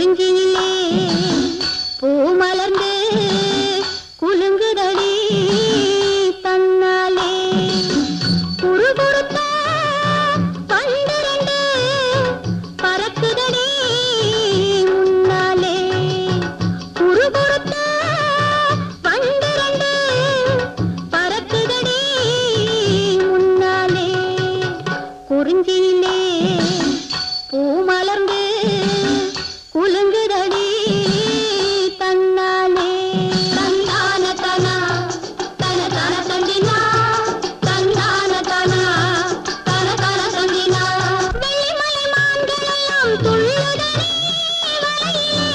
குறிஞ்சியிலே பூ மலர்ந்து குலுங்குதடி தன்னாலே குறு குறுத்த பன்னிரண்டு பறக்குதடி முன்னாலே குறு குறுத்த பன்னிரண்டு பறக்குதடி முன்னாலே குறிஞ்சியிலே பூ மலர்ந்து குலுங்குதடி தன்னாலே தந்தான தனா தன தன தந்தினா தந்தான தனா தன தன தந்தினா வெள்ளிமலை மான்கள் எல்லாம் துள்ளுதடி வலையிலே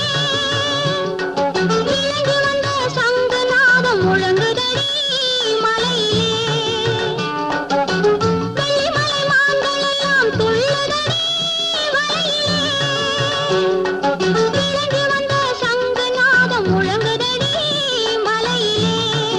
இறங்கி வந்த சங்குநாதம் முழங்குதடி மலையிலே வெள்ளிமலை மான்கள் எல்லாம் துள்ளுதடி வலையிலே இறங்கி வந்த சங்குநாதம் முழங்குதடி மலையிலே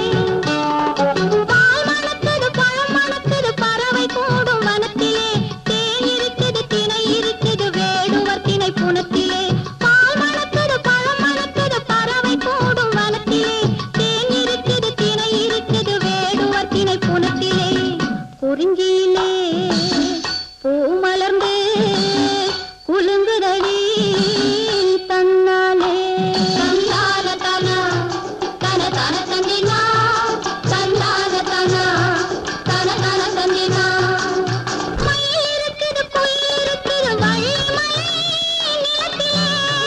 பால் மணக்குது பழம் மணக்குது பறவை கூடும் வனத்திலே தேன் இருக்குது திணை இருக்குது வேடுவர் திணை புனத்திலே பால் மணக்குது பழம் மணக்குது பறவை கூடும் வனத்திலே தேன் இருக்குது திணை இருக்குது வேடுவர் திணை புனத்திலே குறிஞ்சியிலே பூ மலர்ந்து குலுங்குதடி தன்னாலே தன்னால தனா தன தன தந்தினா தன்னால தனா தன தன தந்தினா மயில் இருக்குது குயில் இருக்குது வள்ளி மலை நிலத்திலே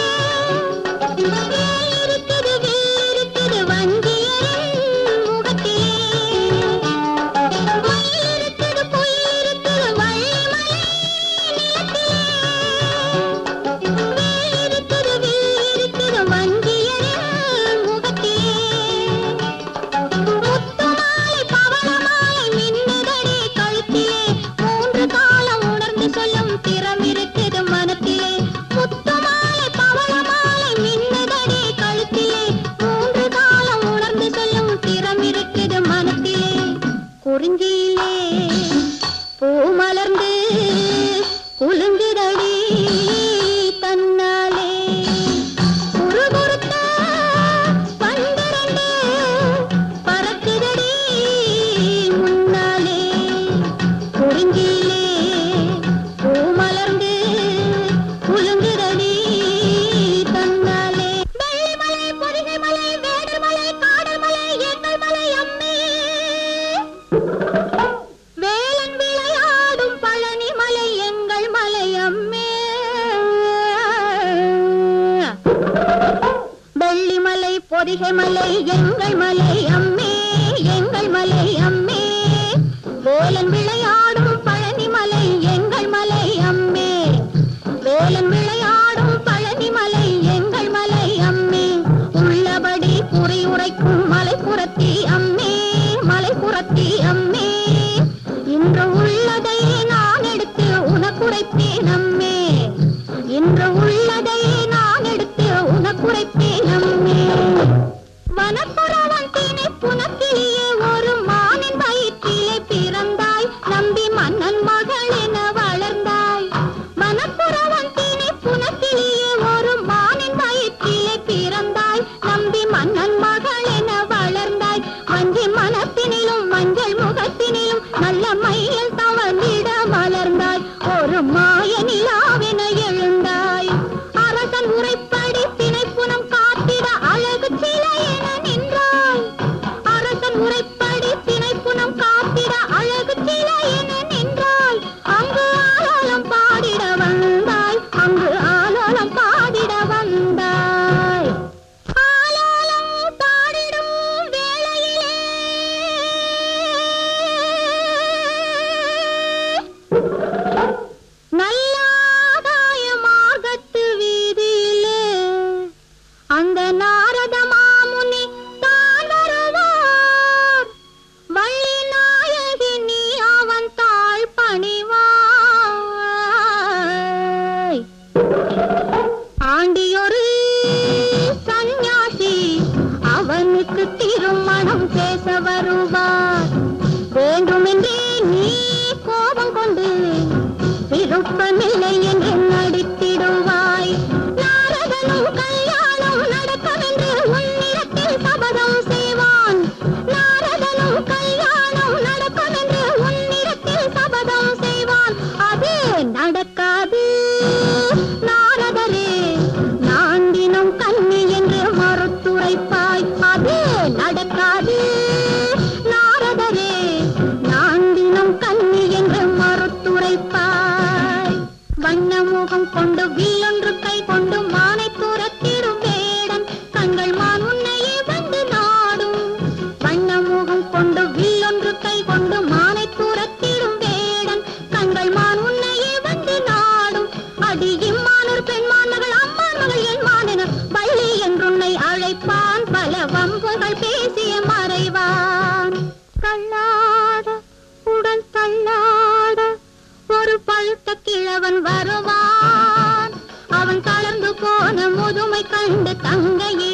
வேல் இருக்குது வில் இருக்குது வஞ்சியரின் முகத்திலே மயில் இருக்குது குயில் இருக்குது வள்ளி மலை நிலத்திலே வேல் இருக்குது வில் இருக்குது வஞ்சியரின் முகத்திலே முத்துமாலை பவளமாலை மின்னுதடி கழுத்திலே மூன்று காலம் உணர்ந்து சொல்லும் திறம் இருக்குது மனத்திலே முத்துமாலை பவளமாலை மின்னுதடி கழுத்திலே மூன்று காலம் உணர்ந்து சொல்லும் திறம் இருக்குது மனத்திலே குறிஞ்சியிலே பூ மலர்ந்து குலுங்குதடி தன்னாலே குறு குறுத்த பன்னிரண்டு பறக்குதடி முன்னாலே குறிஞ்சியிலே பூ மலர்ந்து குலுங்குதடி தன்னாலே வெள்ளிமலை பொதிகைமலை வேடர்மலை காடர்மலை எங்கள் மலை அம்மே வேலன் விளையாடும் பழனி மலை எங்கள் மலை அம்மே வெள்ளிமலை பொதிகைமலை எங்கள் மலை அம்மே எங்கள் மலை அம்மே வேலன் விளையாடும் பழனி மலை எங்கள் மலை அம்மே வேலன் விளையாடும் பழனி மலை எங்கள் மலை அம்மே உள்ளபடி குறி உரைக்கும் மலைப்புறத்தி அம்மே மலைப்புறத்தி அம்மே இன்று உள்ளதை நான் எடுத்து உனக்குரைப்பேன் அம்மே இன்று உள்ளதை நான் எடுத்து உனக்குரைப்பேன் அம்மே வனப்புறவன் திணை புனக்கிளியே ஒரு மானின் வயிற்றிலே பிறந்தாய் நம்பி மன்னன் மகள் என வளர்ந்தாய் வனப்புறவன் திணை புனக்கிளியே ஒரு மானின் வயிற்றிலே பிறந்தாய் நம்பி மன்னன் மகள் என வளர்ந்தாய் வஞ்சி மனத்தினிலும் மஞ்சள் முகத்தினிலும் நல்ல மையில் தவழ்ந்திட மலர்ந்தாய் ஒரு மாய நிலாவென எழுந்தாய் அரசன் உரைப்படி திணைப்புனம் காத்திட அழகு சிலை என நின்றாய் அரசன் உரைப்படி திணைப்புனம் காத்திட அழகு சிலை என நின்றாய் அங்கு ஆலோலம் பாடிட வந்தாய் அங்கு ஆலோலம் பாடிட வந்தாய் ஆலோலம் பாடிடும் வேளையிலே நல்லாதாய மார்க்கத்து வீதியிலே அந்த நாரத மாமுனி தான் வருவார் வள்ளி நாயகி நீ அவன் தாழ் பணிவாய் ஆண்டியொரு சந்நியாசி அவனுக்கு திருமணம் பேச வருவார் வேண்டுமென்றே நீ கோபம் கொண்டு விருப்பமில்லை என்று நடித்திடுவாய் நாரதனும் மனங்கள் மான் உன்னையே வந்து நாடும் அடி இம்மானூர் பெண்மான் மகள் அம்மான் மகள் என் மானென பள்ளி என்றுன்னை அழைப்பான் பல வம்புகள் பேசிய மறைவான் தள்ளாட உடன் தள்ளாட ஒரு பழுத்த கிழவன் வருவான் அவன் தளர்ந்து போன முதுமை கண்டு தங்கையே